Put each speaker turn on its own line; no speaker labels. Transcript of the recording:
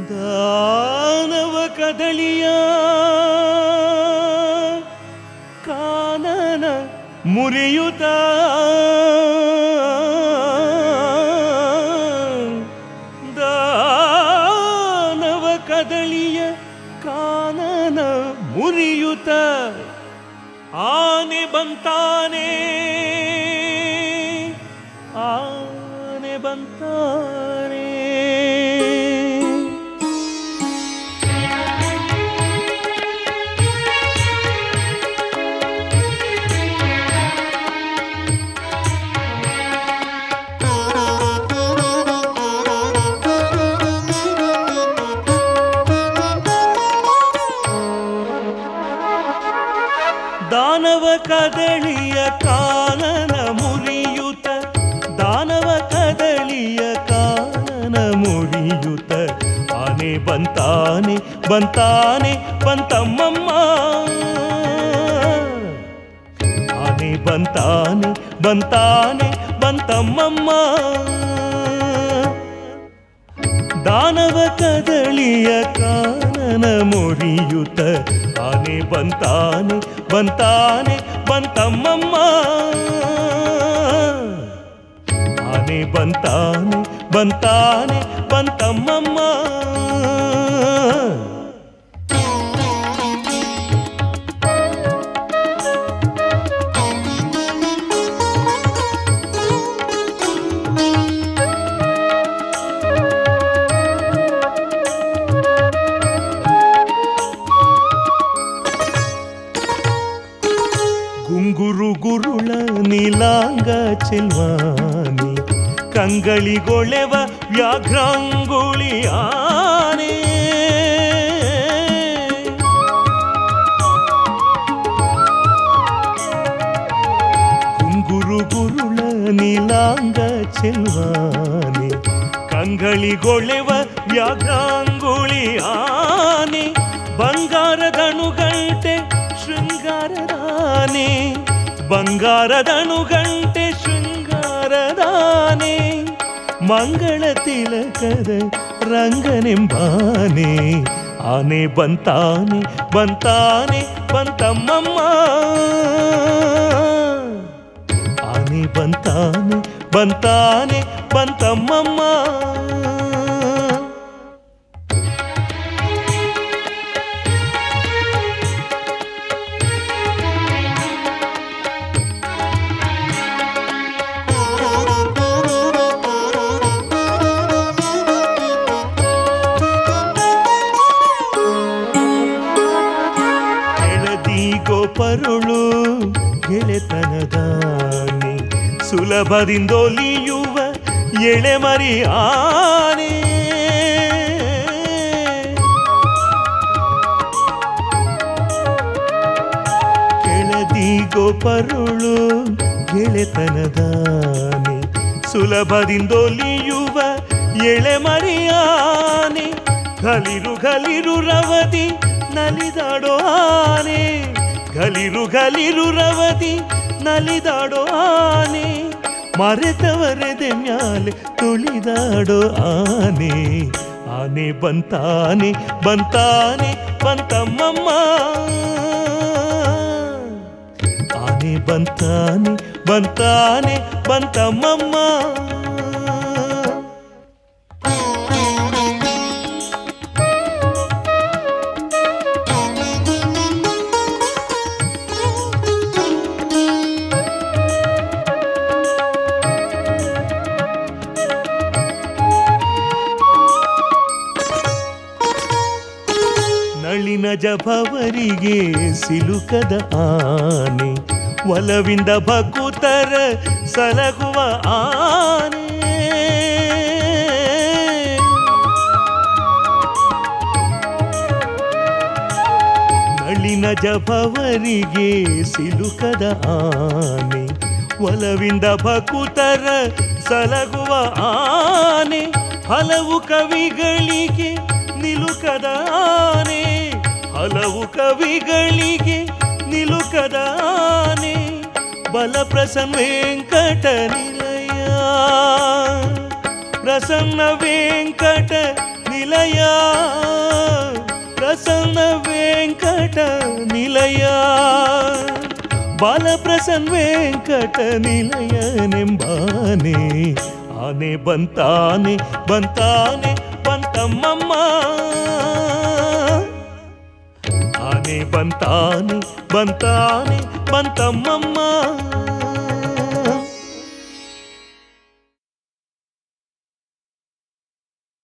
ದಾನವ ಕದಳಿಯ ಕಾನನ ಮುರಿಯುತ್ತ ದಾನವ ಕದಳಿಯ ಕಾನನ ಮುರಿಯುತ್ತ ಆನೆ ಬಂತಾನೆ ಆನೆ ಬಂತಾನೆ ದಾನವ ಕದಳಿಯ ಕಾನನ ಮುರಿಯುತ ದಾನವ ಕದಳಿಯ ಕಾನನ ಮುರಿಯುತ ಆನೆ ಬಂತಾನೆ ಬಂತಾನೆ ಬಂತಮ್ಮಮ್ಮ ಆನೆ ಬಂತಾನೆ ಬಂತಾನೆ ಬಂತಮ್ಮಮ್ಮ ದಾನವ ಕದಳಿಯ ಕಾನನ ಮುರಿಯುತ ಆನೆ ಬಂತಾನೆ ಬಂತಾನೆ ಬಂತಮ್ಮಮ್ಮ ಆನೆ ಬಂತಾನೆ ಬಂತಾನೆ ಬಂತಮ್ಮಮ್ಮ ಗುಂಗುರು ಗುರುಳ ನೀಲಾಂಗ ಚೆಲ್ವಾನಿ ಕಂಗಳಿಗೊಳೆವ ವ್ಯಾಘ್ರಾಂಗುಳಿ ಆನೆ ಗುಂಗುರು ಗುರುಳ ನೀಲಾಂಗ ಚೆಲ್ವಾನೆ ಕಂಗಳಿಗೊಳೆವ ವ್ಯಾಘ್ರಾಂಗುಳಿ ಆನೆ ಬಂಗಾರದಣುಗಂಟೆ ಶೃಂಗಾರದಾನೆ ಬಂಗಾರದಣುಗಂಟೆ ಶೃಂಗಾರದಾನೆ ಮಂಗಳ ತಿಲಕದ ರಂಗನೆಂಬಾನೆ ಆನೆ ಬಂತಾನೆ ಬಂತಾನೆ ಬಂತಮ್ಮಮ್ಮ ಆನೆ ಬಂತಾನೆ ಬಂತಾನೆ ಬಂತಮ್ಮಮ್ಮ ಕೆಳದಿಗೋ ಪರುಳು ಗೆಳೆತನದಾನೆ ಸುಲಭದಿಂದೊಲಿಯುವ ಎಳೆಮರಿ ಆನೆ ಕೆಳದಿಗೋ ಪರುಳು ಗೆಳೆತನದಾನೆ ಸುಲಭದಿಂದೊಲಿಯುವ ಎಳೆಮರಿಯಾನೆ ಗಲಿರು ಗಲಿರು ರವದಿ ನಲಿದಾಡೋ ಆನೆ ಗಲಿರು ಗಲಿರು ರವದಿ ನಲಿದಾಡೋ ಆನೆ ಮರೆತವರೆದೆ ಮ್ಯಾಲೆ ತುಳಿದಾಡೋ ಆನೆ ಆನೆ ಬಂತಾನೆ ಬಂತಾನೆ ಬಂತಮ್ಮಮ್ಮ ಆನೆ ಬಂತಾನೆ ಬಂತಾನೆ ಬಂತಮ್ಮಮ್ಮ ನಳಿನ ಜಭವರಿಗೆ ಸಿಲುಕದ ಆನೆ ಒಲವಿಂದ ಭಕುತರ ಸಲಗುವ ಆನೆ ನಳಿನ ಜಭವರಿಗೆ ಸಿಲುಕದ ಆನೆ ಒಲವಿಂದ ಭಕುತರ ಸಲಗುವ ಆನೆ ಹಲವು ಕವಿಗಳಿಗೆ ನಿಲುಕದ ಆನೆ ಹಲವು ಕವಿಗಳಿಗೆ ನಿಲುಕದ ಆನೆ ಬಲ ಪ್ರಸನ್ನ ವೆಂಕಟ ನಿಲಯ ಪ್ರಸನ್ನ ವೆಂಕಟ ನಿಲಯ ಪ್ರಸನ್ನ ವೆಂಕಟ ನಿಲಯ ಬಾಲಪ್ರಸನ್ನ ವೆಂಕಟ ನಿಲಯನೆಂಬಾನೆ ಆನೆ ಬಂತಾನೆ ಬಂತಾನೆ ಬಂತಮ್ಮಮ್ಮ ಆನೆ ಬಂತಾನೆ ಬಂತಾನೆ ಬಂತಮ್ಮಮ್ಮ